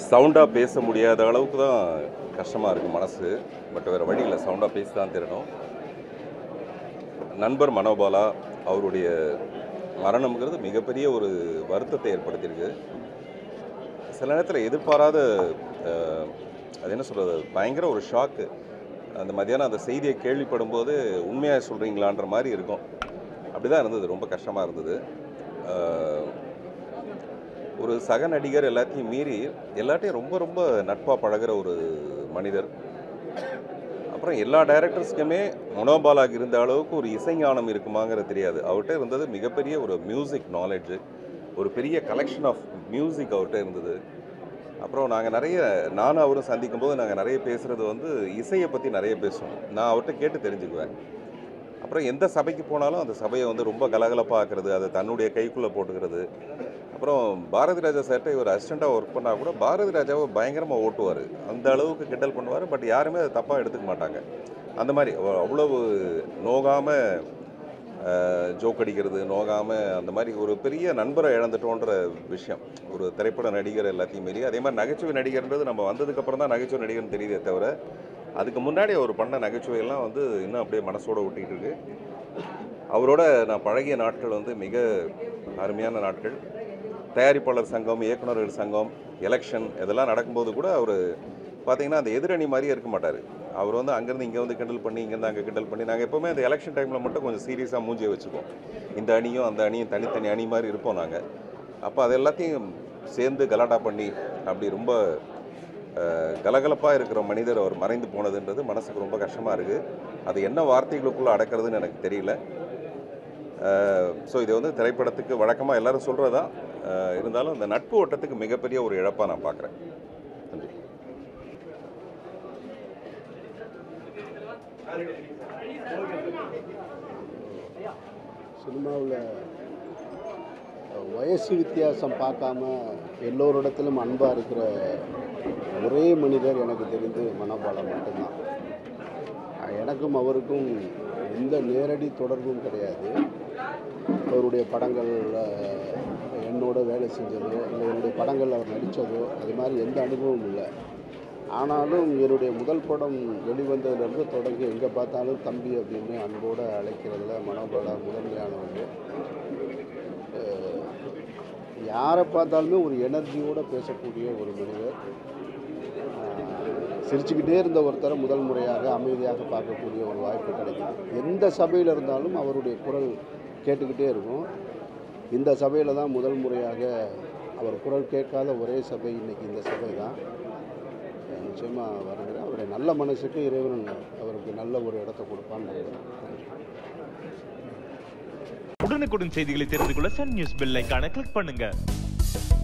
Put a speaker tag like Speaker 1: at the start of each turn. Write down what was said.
Speaker 1: சவுண்டாக பேச முடியாத அளவுக்கு தான் கஷ்டமாக இருக்குது மனசு பட் வேறு வழி இல்லை சவுண்டாக பேசி தான் தரணும் நண்பர் மனோபாலா அவருடைய மரணம்ங்கிறது மிகப்பெரிய ஒரு வருத்தத்தை ஏற்படுத்தியிருக்கு சில நேரத்தில் எதிர்பாராத அஹ், அது என்ன சொல்கிறது பயங்கர ஒரு ஷாக்கு அந்த மதியானம் அந்த செய்தியை கேள்விப்படும் போது உண்மையாக சொல்கிறீங்களான்ற மாதிரி இருக்கும் அப்படி தான் இருந்தது ரொம்ப கஷ்டமாக இருந்தது அஹ், ஒரு சக நடிகர் எல்லாத்தையும் மீறி எல்லாத்தையும் ரொம்ப ரொம்ப நட்பாக பழகுற ஒரு மனிதர் அப்புறம் எல்லா டைரக்டர்ஸ்க்குமே மனோபாலாக இருந்த அளவுக்கு ஒரு இசைஞானம் இருக்குமாங்கிறது தெரியாது அவர்கிட்ட இருந்தது மிகப்பெரிய ஒரு மியூசிக் நாலேஜு ஒரு பெரிய கலெக்ஷன் ஆஃப் மியூசிக் அவர்கிட்ட இருந்தது அப்புறம் நாங்கள் நிறைய நானும் அவரும் சந்திக்கும் போது நாங்கள் நிறைய பேசுகிறது வந்து இசையை பற்றி நிறைய பேசுவோம் நான் அவர்கிட்ட கேட்டு தெரிஞ்சுக்குவேன் அப்புறம் எந்த சபைக்கு போனாலும் அந்த சபையை வந்து ரொம்ப கலகலப்பாக ஆக்குறது அதை தன்னுடைய கைக்குள்ளே போட்டுக்கிறது அப்புறம் பாரதி ராஜா சார்கிட்ட இவர் அசிஸ்டண்ட்டாக ஒர்க் பண்ணால் கூட பாரதி ராஜாவை பயங்கரமாக ஓட்டுவார் அந்த அளவுக்கு கிண்டல் பண்ணுவார் பட் யாருமே அதை தப்பாக எடுத்துக்க மாட்டாங்க அந்த மாதிரி அவ- அவ்வளவு நோகாமல் ஜோக் அடிக்கிறது நோகாமல் அந்த மாதிரி ஒரு பெரிய நண்பரை இழந்துட்டோன்ற விஷயம் ஒரு திரைப்பட நடிகர் எல்லாத்தையும் மீறி அதே மாதிரி நகைச்சுவை நடிகர்ன்றது நம்ம வந்ததுக்கப்புறம் தான் நகைச்சுவை நடிகர்னு தெரியுதே தவிர அதுக்கு முன்னாடி அவர் பண்ண நகைச்சுவையெல்லாம் வந்து இன்னும் அப்படியே மனசோட ஒட்டிக்கிட்டு இருக்கு அவரோட நான் பழகிய நாட்கள் வந்து மிக அருமையான நாட்கள் தயாரிப்பாளர் சங்கம் இயக்குனர்கள் சங்கம் எலெக்ஷன் இதெல்லாம் நடக்கும்போது கூட அவர் பார்த்தீங்கன்னா அந்த எதிரணி மாதிரியே இருக்க மாட்டார் அவர் வந்து அங்கேருந்து இங்கே வந்து கிண்டல் பண்ணி இங்கேருந்து அங்கே கிண்டல் பண்ணி நாங்கள் எப்போவுமே அந்த எலெக்ஷன் டைமில் மட்டும் கொஞ்சம் சீரியஸாக மூஞ்சியை வச்சுக்குவோம் இந்த அணியும் அந்த அணியும் தனித்தனி அணி மாதிரி இருப்போம் நாங்கள் அப்போ அது எல்லாத்தையும் சேர்ந்து கலாட்டா பண்ணி அப்படி ரொம்ப கலகலப்பாக இருக்கிற மனிதர் அவர் மறைந்து போனதுன்றது மனசுக்கு ரொம்ப கஷ்டமாக இருக்குது அது என்ன வார்த்தைகளுக்குள்ளே அடக்கிறதுன்னு எனக்கு தெரியல ஸோ இது வந்து திரைப்படத்துக்கு வழக்கமாக எல்லாரும் சொல்கிறதா இருந்தாலும் இந்த நட்பு ஓட்டத்துக்கு மிகப்பெரிய ஒரு இழப்பாக நான் பார்க்குறேன் நன்றி
Speaker 2: சினிமாவில் வயசு வித்தியாசம் பார்க்காம எல்லோரிடத்திலும் அன்பாக இருக்கிற ஒரே மனிதர் எனக்கு தெரிந்து மனோபாலம் மட்டும்தான் அஹ் எனக்கும் அவருக்கும் எந்த நேரடி தொடர்பும் கிடையாது அவருடைய படங்கள் அஹ், என்னோட வேலை செஞ்சதோ இல்லை என்னுடைய படங்கள் அவர் நடித்ததோ அது மாதிரி எந்த அனுபவமும் இல்லை ஆனாலும் என்னுடைய முதல் படம் வெளிவந்ததுலேருந்து தொடங்கி எங்கே பார்த்தாலும் தம்பி அப்படின்னு அன்போடு அழைக்கிறதுல மனோபாலா முதன்மையானவங்க அஹ், யாரை பார்த்தாலுமே ஒரு எனர்ஜியோடு பேசக்கூடிய ஒரு மனிதர் அஹ், சிரிச்சுக்கிட்டே இருந்த ஒருத்தரை முதல் முறையாக அமைதியாக பார்க்கக்கூடிய ஒரு வாய்ப்பு கிடைக்குது எந்த சபையில் இருந்தாலும் அவருடைய குரல் கேட்டுக்கிட்டே இருக்கும் இந்த சபையில் தான் முதல் முறையாக அவர் குரல் கேட்காத ஒரே சபை இன்னைக்கு இந்த சபை தான் நிச்சயமாக வருகிறேன் அவருடைய நல்ல மனசுக்கு இறைவன் அவருக்கு நல்ல ஒரு இடத்தை கொடுப்பான்னு நினைக்கிறேன் நன்றி.
Speaker 3: உடனுக்குடன் செய்திகளை தெரிந்து கொள்ள சன் நியூஸ் பெல் ஐகானை கிளிக் பண்ணுங்க